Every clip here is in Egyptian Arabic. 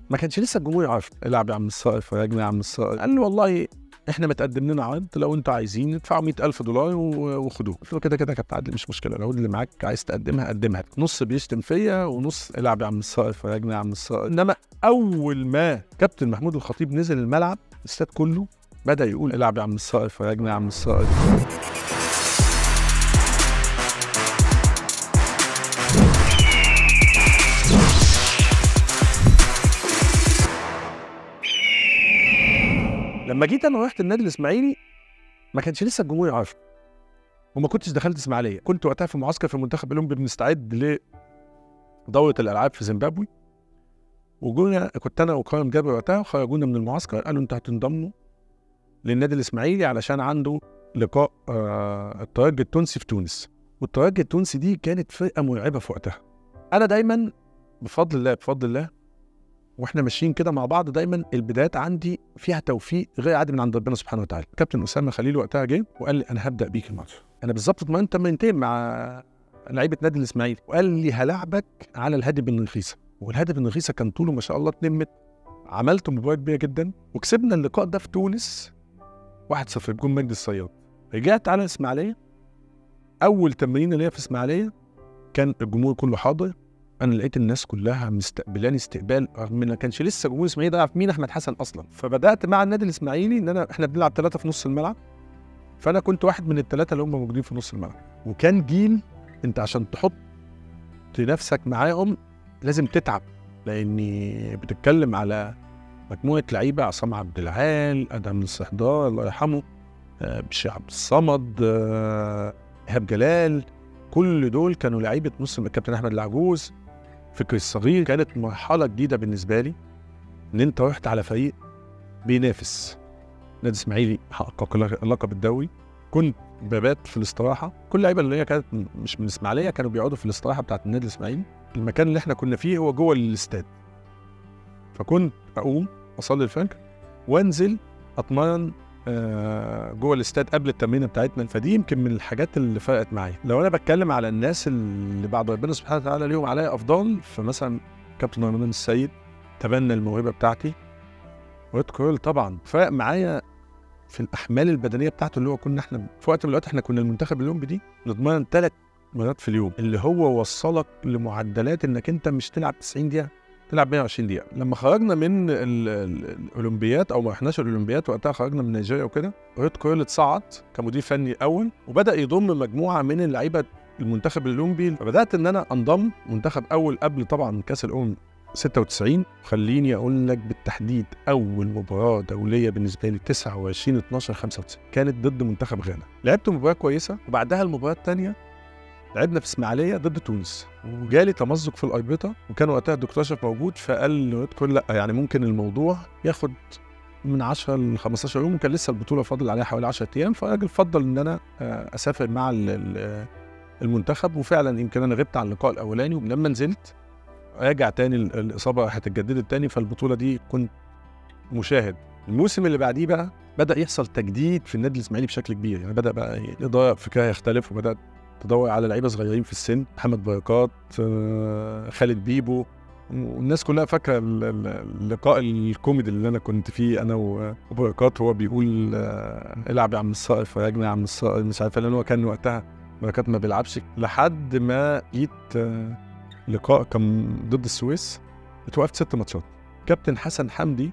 ما كانش لسه الجمهور عارف العب يا عم الصائف ويا يا عم الصائف قال له والله احنا متقدم لنا عرض لو انتوا عايزين ادفعوا 100000 دولار و- وخدوه قلت له كده كده كابتن عادل مش مشكله العقود اللي معاك عايز تقدمها قدمها نص بيشتم فيا ونص العب يا عم الصائف ويا يا عم الصائف انما اول ما كابتن محمود الخطيب نزل الملعب الاستاد كله بدا يقول العب يا عم الصائف ويا يا عم الصائف لما جيت انا رحت النادي الاسماعيلي ما كانش لسه الجمهور عارف وما كنتش دخلت اسماعيليه كنت وقتها في معسكر في المنتخب الاولمبي بنستعد لدوره الالعاب في زيمبابوي وجونا كنت انا وكرم جابر وقتها خرجونا من المعسكر قالوا انتوا هتنضموا للنادي الاسماعيلي علشان عنده لقاء آه الترجي التونسي في تونس والترجي التونسي دي كانت فرقه مرعبه في وقتها انا دايما بفضل الله بفضل الله واحنا ماشيين كده مع بعض دايما البدايات عندي فيها توفيق غير عادي من عند ربنا سبحانه وتعالى كابتن اسامه خليل وقتها جه وقال لي انا هبدا بيك الماتش انا بالظبط اتمرنت تمرينتين مع لعيبه نادي الاسماعيلي وقال لي هلاعبك على الهادي بن رخيصه والهادي بن رخيصه كان طوله ما شاء الله 2 متر عملت مباراه كبيره جدا وكسبنا اللقاء ده في تونس 1-0 بجون مجدي الصياد رجعت على الاسماعيليه اول تمرين ليا في اسماعيليه كان الجمهور كله حاضر انا لقيت الناس كلها مستقبلاني استقبال رغم ان ما كانش لسه جمهور الاسماعيلي ده يعرف مين احمد حسن اصلا فبدات مع النادي الاسماعيلي ان انا احنا بنلعب ثلاثه في نص الملعب فانا كنت واحد من الثلاثه اللي هم موجودين في نص الملعب وكان جيل انت عشان تحط نفسك معاهم لازم تتعب لاني بتتكلم على مجموعه لعيبه عصام عبد العال ادهم الصحدار الله يرحمه آه، بشير عبد الصمد آه، ايهاب جلال كل دول كانوا لعيبه نص الكابتن احمد العجوز فكري الصغير كانت مرحله جديده بالنسبه لي ان انت رحت على فريق بينافس نادي اسماعيلي حقق لقب الدوري كنت ببات في الاستراحه كل اللعيبه اللي هي كانت م- مش من اسماعيليه كانوا بيقعدوا في الاستراحه بتاعت النادي الاسماعيلي المكان اللي احنا كنا فيه هو جوه الاستاد فكنت اقوم اصلي الفجر وانزل اتمرن آه، جوه الاستاد قبل التمرينه بتاعتنا فدي يمكن من الحاجات اللي فرقت معايا لو انا بتكلم على الناس اللي بعد ربنا سبحانه وتعالى ليهم عليا افضال فمثلا كابتن رمضان السيد تبنى الموهبه بتاعتي ويت كورل طبعا فرق معايا في الاحمال البدنيه بتاعته اللي هو كنا احنا في وقت من الاوقات احنا كنا المنتخب الاولمبي دي نتمرن ثلاث مرات في اليوم اللي هو وصلك لمعدلات انك انت مش تلعب 90 دقيقه تلعب 120 دقيقه لما خرجنا من ال- ال- الاولمبيات او ما رحناش الاولمبيات وقتها خرجنا من نيجيريا وكده ريد كويل اتصعد كمدير فني اول وبدا يضم مجموعه من اللعيبه المنتخب الاولمبي فبدات ان انا انضم منتخب اول قبل طبعا كاس الامم 96 خليني اقول لك بالتحديد اول مباراه دوليه بالنسبه لي 29 12 95 كانت ضد منتخب غانا لعبت مباراه كويسه وبعدها المباراه الثانيه لعبنا في اسماعيليه ضد تونس وجالي تمزق في الاربطه وكان وقتها الدكتور اشرف موجود فقال له كل لا يعني ممكن الموضوع ياخد من 10 ل 15 يوم وكان لسه البطوله فاضل عليها حوالي 10 ايام فالراجل فضل ان انا آه، اسافر مع ال- ال- المنتخب وفعلا يمكن انا غبت عن اللقاء الاولاني ولما نزلت راجع تاني ال- الاصابه هتتجدد تاني فالبطوله دي كنت مشاهد الموسم اللي بعديه بقى بدا يحصل تجديد في النادي الاسماعيلي بشكل كبير يعني بدا بقى الاداره فكرها يختلف وبدات تدور على لعيبه صغيرين في السن محمد بركات آه، خالد بيبو والناس كلها فاكره ال- ال- اللقاء الكوميدي اللي انا كنت فيه انا و- وبركات هو بيقول آه، العب يا عم الصائف ويا يا عم الصائف مش عارف لان هو كان وقتها بركات ما بيلعبش لحد ما جيت آه، لقاء كان ضد السويس اتوقفت ست ماتشات كابتن حسن حمدي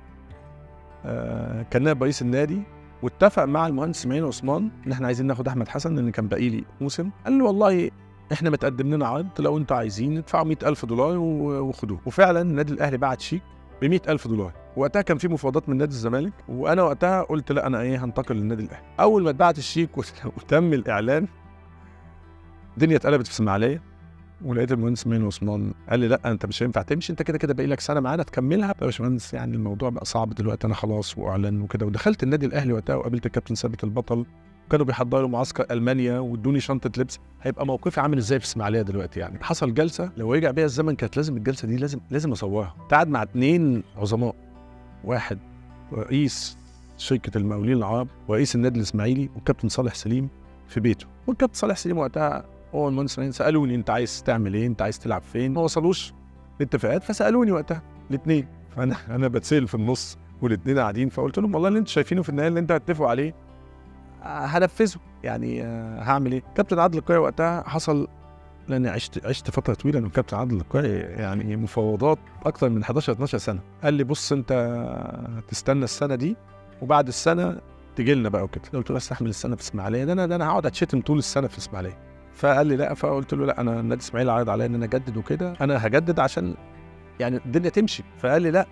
آه، كان نائب رئيس النادي واتفق مع المهندس اسماعيل عثمان ان احنا عايزين ناخد احمد حسن لان كان باقي لي موسم قال له والله احنا متقدم لنا عرض لو انتوا عايزين ادفعوا 100000 دولار و- وخدوه وفعلا النادي الاهلي بعت شيك ب 100000 دولار وقتها كان في مفاوضات من نادي الزمالك وانا وقتها قلت لا انا ايه هنتقل للنادي الاهلي اول ما اتبعت الشيك وت- وتم الاعلان الدنيا اتقلبت في اسماعيليه ولقيت المهندس اسماعيل عثمان قال لي لا انت مش هينفع تمشي انت كده كده باقي لك سنه معانا تكملها يا باشمهندس يعني الموضوع بقى صعب دلوقتي انا خلاص واعلن وكده ودخلت النادي الاهلي وقتها وقابلت الكابتن ثابت البطل كانوا بيحضروا معسكر المانيا وادوني شنطه لبس هيبقى موقفي عامل ازاي في اسماعيليه دلوقتي يعني حصل جلسه لو رجع بيها الزمن كانت لازم الجلسه دي لازم لازم اصورها قعد مع اتنين عظماء واحد رئيس شركه المقاولين العرب ورئيس النادي الاسماعيلي والكابتن صالح سليم في بيته والكابتن صالح سليم وقتها هو المهندس اسماعيل سالوني انت عايز تعمل ايه انت عايز تلعب فين ما وصلوش لاتفاقات فسالوني وقتها الاثنين فانا انا بتسال في النص والاثنين قاعدين فقلت لهم والله اللي انتوا شايفينه في النهايه اللي انتوا هتتفقوا عليه آه، هنفذه يعني آه، هعمل ايه؟ كابتن عادل القيعي وقتها حصل لاني عشت عشت فتره طويله من كابتن عادل القيعي يعني مفاوضات اكتر من 11 12 سنه قال لي بص انت تستنى السنه دي وبعد السنه تجي لنا بقى وكده قلت له استحمل السنه في اسماعيليه ده انا ده انا هقعد اتشتم طول السنه في اسماعيليه فقال لي لا فقلت له لا انا النادي الاسماعيلي عرض عليا ان انا اجدد وكده انا هجدد عشان يعني الدنيا تمشي فقال لي لا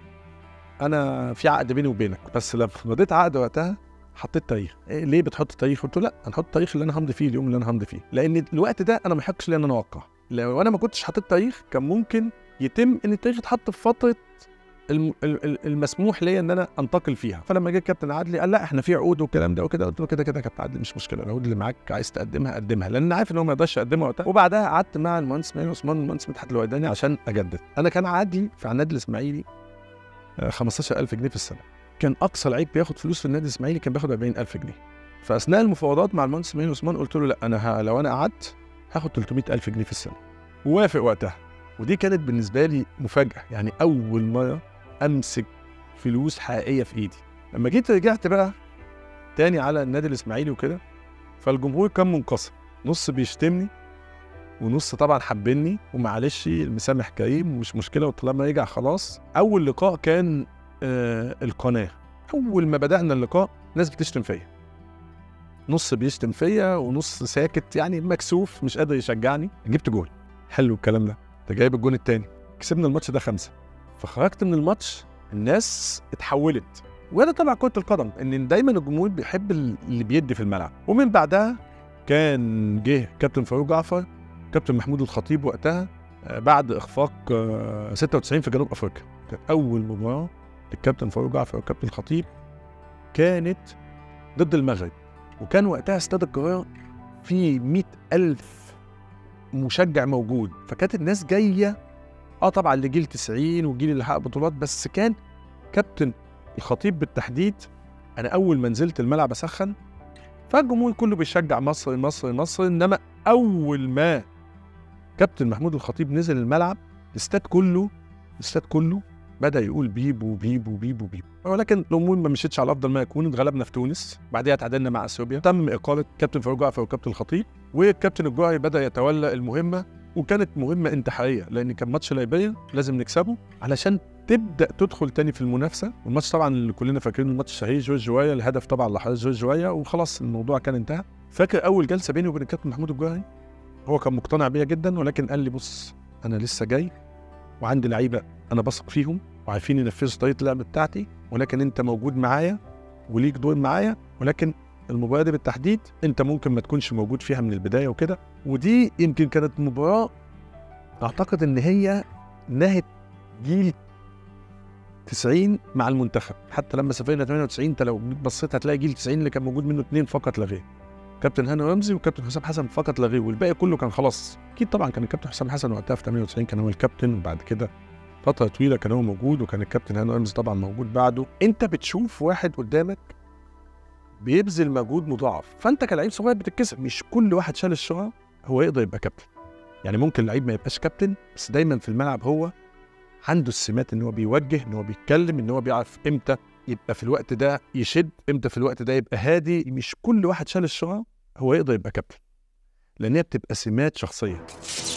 انا في عقد بيني وبينك بس لما مضيت عقد وقتها حطيت تاريخ إيه ليه بتحط تاريخ قلت له لا انا هحط التاريخ اللي انا همضي فيه اليوم اللي انا همضي فيه لان الوقت ده انا ما يحقش لي ان انا اوقع لو انا ما كنتش حطيت تاريخ كان ممكن يتم ان التاريخ يتحط في فتره الم- ال- ال- المسموح ليا ان انا انتقل فيها فلما جه الكابتن عادلي قال لا احنا في عقود والكلام ده وكده قلت له كده كده يا كابتن عادلي مش مشكله العقود اللي معاك عايز تقدمها قدمها لان أنا عارف ان هو ما يقدرش يقدمها وقتها وبعدها قعدت مع المهندس اسماعيل عثمان المهندس مدحت الويداني عشان اجدد انا كان عادي في النادي الاسماعيلي آه، 15000 جنيه في السنه كان اقصى لعيب بياخد فلوس في النادي الاسماعيلي كان بياخد 40000 جنيه فاثناء المفاوضات مع المهندس اسماعيل عثمان قلت له لا انا ه... لو انا قعدت هاخد 300000 جنيه في السنه ووافق وقتها ودي كانت بالنسبه لي مفاجاه يعني اول مره امسك فلوس حقيقيه في ايدي لما جيت رجعت بقى تاني على النادي الاسماعيلي وكده فالجمهور كان منقسم نص بيشتمني ونص طبعا حبني ومعلش المسامح كريم ومش مشكله وطالما رجع خلاص اول لقاء كان آه القناه اول ما بدانا اللقاء ناس بتشتم فيا نص بيشتم فيا ونص ساكت يعني مكسوف مش قادر يشجعني جبت جول حلو الكلام ده انت جايب الجون التاني كسبنا الماتش ده خمسة فخرجت من الماتش الناس اتحولت وده طبعا كرة القدم ان دايما الجمهور بيحب اللي بيدي في الملعب ومن بعدها كان جه كابتن فاروق جعفر كابتن محمود الخطيب وقتها آه، بعد اخفاق آه، 96 في جنوب افريقيا كانت اول مباراه للكابتن فاروق جعفر والكابتن الخطيب كانت ضد المغرب وكان وقتها استاد القاهره فيه 100 ألف مشجع موجود فكانت الناس جايه اه طبعا لجيل 90 والجيل اللي حقق بطولات بس كان كابتن الخطيب بالتحديد انا اول ما نزلت الملعب اسخن فالجمهور كله بيشجع مصر مصر مصر انما اول ما كابتن محمود الخطيب نزل الملعب الاستاد كله الاستاد كله بدا يقول بيبو بيبو بيبو بيبو ولكن الامور ما مشيتش على افضل ما يكون اتغلبنا في تونس بعدها تعادلنا مع اثيوبيا تم اقاله كابتن فاروق جعفر وكابتن الخطيب والكابتن الجوهري بدا يتولى المهمه وكانت مهمه انتحاريه لان كان ماتش ليبيريا لازم نكسبه علشان تبدا تدخل تاني في المنافسه والماتش طبعا اللي كلنا فاكرينه الماتش الشهير جورج ويا الهدف طبعا لحظه جورج ويا وخلاص الموضوع كان انتهى فاكر اول جلسه بيني وبين الكابتن محمود الجوهري هو كان مقتنع بيا جدا ولكن قال لي بص انا لسه جاي وعندي لعيبه انا بثق فيهم وعارفين ينفذوا طريقه اللعب بتاعتي ولكن انت موجود معايا وليك دور معايا ولكن المباراه دي بالتحديد انت ممكن ما تكونش موجود فيها من البدايه وكده ودي يمكن كانت مباراه اعتقد ان هي نهت جيل 90 مع المنتخب حتى لما سافرنا 98 انت لو بصيت هتلاقي جيل 90 اللي كان موجود منه اثنين فقط لا غير كابتن هاني رمزي وكابتن حسام حسن فقط لا غير والباقي كله كان خلاص اكيد طبعا كان الكابتن حسام حسن وقتها في 98 كان هو الكابتن وبعد كده فتره طويله كان هو موجود وكان الكابتن هاني رمزي طبعا موجود بعده انت بتشوف واحد قدامك بيبذل مجهود مضاعف فانت كلاعب صغير بتتكسب مش كل واحد شال الشهره هو يقدر يبقى كابتن يعني ممكن لعيب ما يبقاش كابتن بس دايما في الملعب هو عنده السمات ان هو بيوجه ان هو بيتكلم ان هو بيعرف امتى يبقى في الوقت ده يشد امتى في الوقت ده يبقى هادي مش كل واحد شال الشهره هو يقدر يبقى كابتن لان هي بتبقى سمات شخصيه